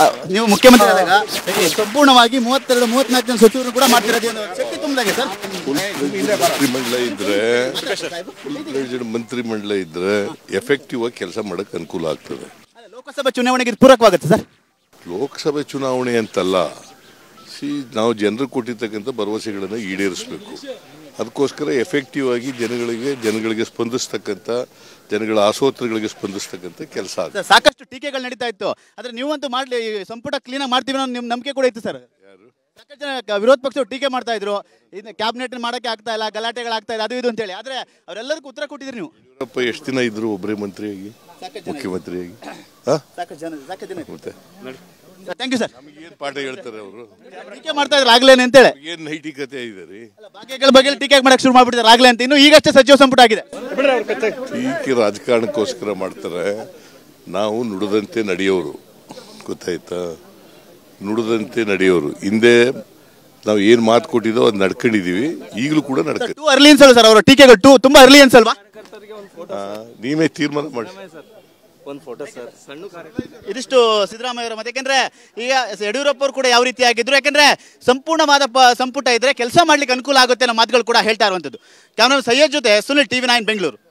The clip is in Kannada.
ಆ, ನೀವು ಮುಖ್ಯಮಂತ್ರಿ ಆದಾಗ ಈ ಸಂಪೂರ್ಣವಾಗಿ ಮೂವತ್ತೆರಡು ಮೂವತ್ನಾಲ್ಕು ಜನ ಸಚಿವರು ಕೂಡ ಮಾಡ್ತಿರೋದು ಏನು ಶಕ್ತಿ ತುಂಬದಾಗೆ ಸರ್ ಮಂತ್ರಿಮಂಡಲ ಇದ್ರೆ full-fledged ಮಂತ್ರಿಮಂಡಲ ಇದ್ರೆ ಎಫೆಕ್ಟಿವ್ ಆಗಿ ಕೆಲಸ ಮಾಡಕ್ ಅನುಕೂಲ ಆಗ್ತದೆ ಅಲ್ಲ, ಲೋಕಸಭಾ ಚುನಾವಣೆಗೆ ಇದು ಪೂರಕವಾಗುತ್ತೆ ಸರ್ ಲೋಕಸಭೆ ಚುನಾವಣೆ ಅಂತಲ್ಲ ಸಿ ನಾವು ಜನರು ಕೊಟ್ಟಿರ್ತಕ್ಕಂಥ ಭರವಸೆಗಳನ್ನು ಈಡೇರಿಸಬೇಕು ಅದಕ್ಕೋಸ್ಕರ ಎಫೆಕ್ಟಿವ್ ಆಗಿ ಜನಗಳಿಗೆ ಜನಗಳಿಗೆ ಸ್ಪಂದಿಸ್ತಕ್ಕಂಥ ಜನಗಳ ಆಸೋತ್ರಗಳಿಗೆ ಸ್ಪಂದಿಸ್ತಕ್ಕಂಥ ಕೆಲಸ ಆಗುತ್ತೆ ಸರ್, ಸಾಕಷ್ಟು ಟೀಕೆಗಳು ನಡೀತಾ ಇತ್ತು ಆದ್ರೆ ನೀವಂತೂ ಮಾಡ್ಲಿ ಈ ಸಂಪುಟ ಕ್ಲೀನ್ ಆಗಿ ಮಾಡ್ತೀವಿ ಅನ್ನೋ ನಿಮ್ ನಂಬಿಕೆ ಕೂಡ ಇತ್ತು ಸರ್ ಸಾಕಷ್ಟು ಜನ ಕ- ವಿರೋಧ ಪಕ್ಷ ಟೀಕೆ ಮಾಡ್ತಾ ಇದ್ರು ಇದನ್ನ ಕ್ಯಾಬಿನೆಟ್ ಮಾಡಕ್ಕೆ ಆಗ್ತಾ ಇಲ್ಲ ಗಲಾಟೆಗಳಾಗ್ತಾ ಇದೆ ಅದು ಇದು ಅಂತೇಳಿ ಆದ್ರೆ ಅವರೆಲ್ಲರಿಗೂ ಉತ್ತರ ಕೊಟ್ಟಿದ್ರಿ ನೀವು ಯಡಿಯೂರಪ್ಪ ಎಷ್ಟು ದಿನ ಇದ್ರು ಒಬ್ಬರೇ ಮಂತ್ರಿಯಾಗಿ ಸಾಕಷ್ಟು ಜನ ಮುಖ್ಯಮಂತ್ರಿಯಾಗಿ ಹಾ ಸಾಕಷ್ಟು ಜನ ಸಾಕಷ್ಟು ಜನ ಮತ್ತೆ ಸರ್ ಥ್ಯಾಂಕ್ ಯು ಸರ್ ಏನ್ ಪಾಠ ಹೇಳ್ತಾರೆ ಅವರು ಟೀಕೆ ಮಾಡ್ತಾ ಇದ್ರು ಆಗ್ಲೇನೆ ಅಂತೇಳಿ ಏನ್ ನೈತಿಕತೆ ಇದೆ ರೀ ಅಲ್ಲ, ಭಾಗ್ಯಗಳ ಬಗ್ಗೆ ಟೀಕೆ ಮಾಡಕ್ಕೆ ಶುರು ಮಾಡ್ಬಿಟ್ಟಿದ್ದಾರೆ ಆಗ್ಲೇ ಅಂತ ಇನ್ನು ಈಗಷ್ಟೇ ಸಚಿವ ಸಂಪುಟ ಆಗಿದೆ ಟೀಕೆ ರಾಜಕಾರಣಕ್ಕೋಸ್ಕರ ಮಾಡ್ತಾರೆ ನಾವು ನುಡಿದಂತೆ ನಡೆಯೋರು ಗೊತ್ತಾಯ್ತಾ ನುಡಿದಂತೆ ನಡೆಯೋರು ಹಿಂದೆ ನಾವು ಏನು ಮಾತು ಕೊಟ್ಟಿದ್ದೋ ಅದು ನಡ್ಕೊಂಡಿದೀವಿ ಈಗಲೂ ಕೂಡ ನಡ್ಕ ಟೂ ಅರ್ಲಿ ಅನ್ಸಲ್ಲ ಸರ್ ಅವರ ಟೀಕೆಗಳು ಟೂ ತುಂಬಾ ಅರ್ಲಿ ಅನ್ಸಲ್ವಾ ನೀವೇ ತೀರ್ಮಾನ ಮಾಡಿ ಒಂದು ಫೋಟೋ ಸರ್ ಸಣ್ಣ ಇದಿಷ್ಟು ಸಿದ್ದರಾಮಯ್ಯ ಅವರ ಮತ್ತೆ ಯಾಕಂದ್ರೆ ಈಗ ಯಡಿಯೂರಪ್ಪ ಅವರು ಕೂಡ ಯಾವ ರೀತಿ ಆಗಿದ್ರು ಯಾಕಂದ್ರೆ ಸಂಪೂರ್ಣವಾದ ಪ- ಸಂಪುಟ ಇದ್ರೆ ಕೆಲಸ ಮಾಡ್ಲಿಕ್ಕೆ ಅನುಕೂಲ ಆಗುತ್ತೆ ಅನ್ನೋ ಮಾತುಗಳು ಕೂಡ ಹೇಳ್ತಾ ಇರುವಂತದ್ದು ಕ್ಯಾಮ್ರಾ ಸೈಯದ್ ಜೊತೆ ಸುನಿಲ್ ಟಿವಿ ನೈನ್ ಬೆಂಗಳೂರು